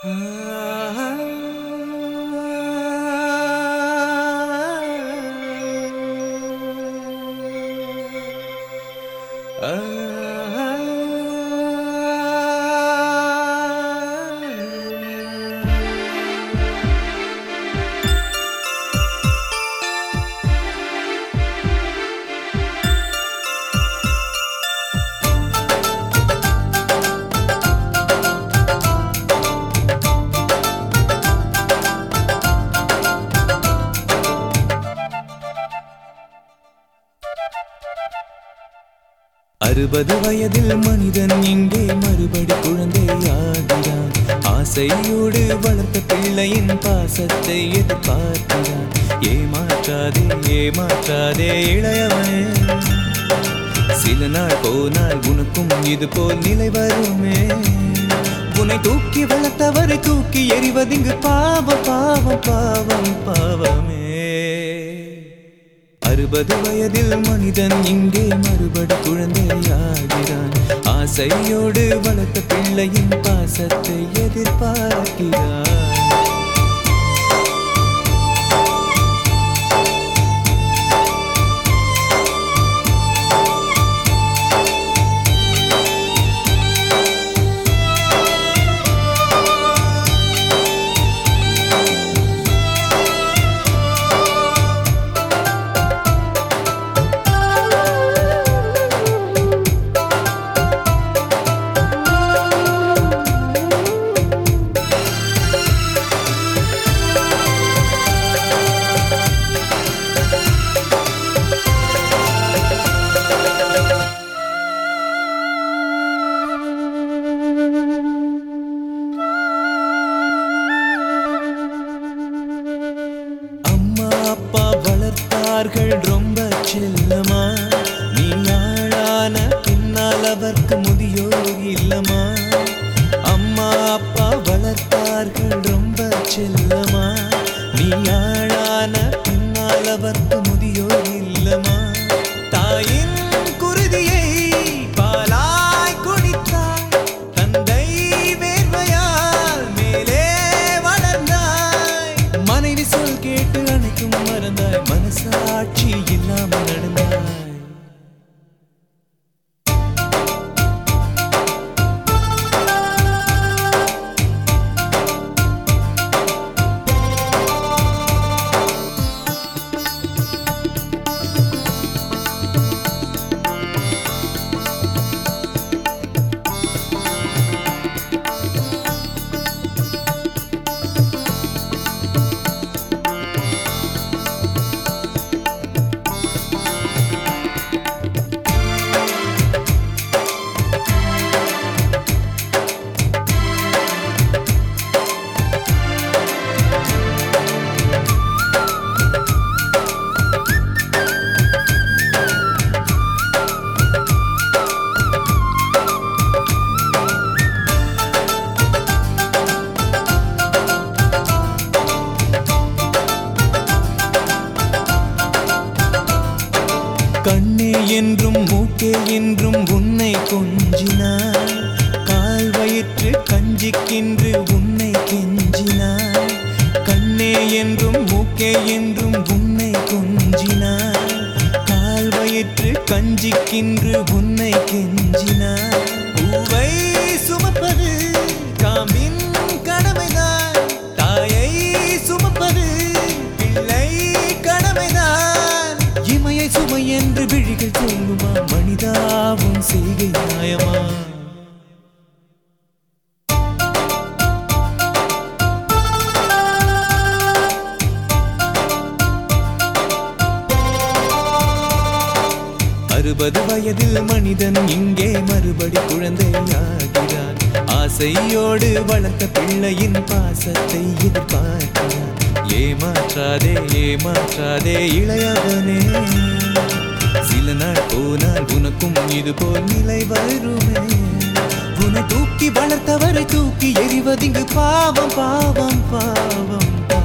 அறுபது வயதில் மனிதன் இங்கே மறுபடி குழந்தையாகிறான் ஆசையோடு வளர்த்த பிள்ளையின் பாசத்தை எதிர்பார்க்கிறான் ஏமாற்றாதே ஏமாற்றாதே இளையவனே சில நாள் போனால் உனக்கும் இது போல் நிலை வருமே உன்னை தூக்கி வளர்த்தவரை தூக்கி எறிவதிங்கு பாவம் பாவம் பாவம் பாவமே அறுபது வயதில் மனிதன் இங்கே மறுபடி குழந்தையாகிறான் ஆசையோடு வளர்த்த பிள்ளையின் பாசத்தை எதிர்பார்க்கிறான் அம்மா அப்பா வளர்த்தார்கள் ரொம்ப செல்லமா நீ ஆளான பின்னால் அவர்க்கு முதியோர் இல்லமா அம்மா அப்பா வளர்த்தார்கள் ரொம்ப செல்லமா நீ ஆளான பின்னால் அவர்க்கு முதியோர் இல்லமா தாயின் குருதியை பாலாய் குடித்தாய் தந்தை வேர்வையால் மேலே வளர்ந்தாய் மனைவி சொல் கேட்டு அனைத்தும் மறந்தாய் மனசாட்சி இல்லாமல் நடந்தாய் கண்ணே என்றும் மூக்கே என்றும் உன்னை கொஞ்சினாய் கால் வயிற்று கஞ்சிக்கென்று உன்னை கெஞ்சினாய் கண்ணே என்றும் மூக்கே என்றும் உன்னை கொஞ்சினாய் கால் வயிற்று கஞ்சிக்கென்று உன்னை கெஞ்சினாய் பூவை சுமப்பது காம்பின் கடமைதான் தாயை சுமப்பது பிள்ளை கடமைதான் இமையை சுமை என்று விழிகள் சொல்லுமா மனிதாவும் செய்கை நியாயமா அறுபது வயதில் மனிதன் இங்கே மறுபடி குழந்தையாகிறான் ஆசையோடு வளர்த்த பிள்ளையின் பாசத்தை எதிர்பார்க்கிறான் ஏமாற்றாதே ஏமாற்றாதே இளையவனே சில நாள் போனால் உனக்கும் இது போல் நிலை வருமே உன்னை தூக்கி வளர்த்தவரை தூக்கி எறிவதிங்கு பாவம் பாவம் பாவம்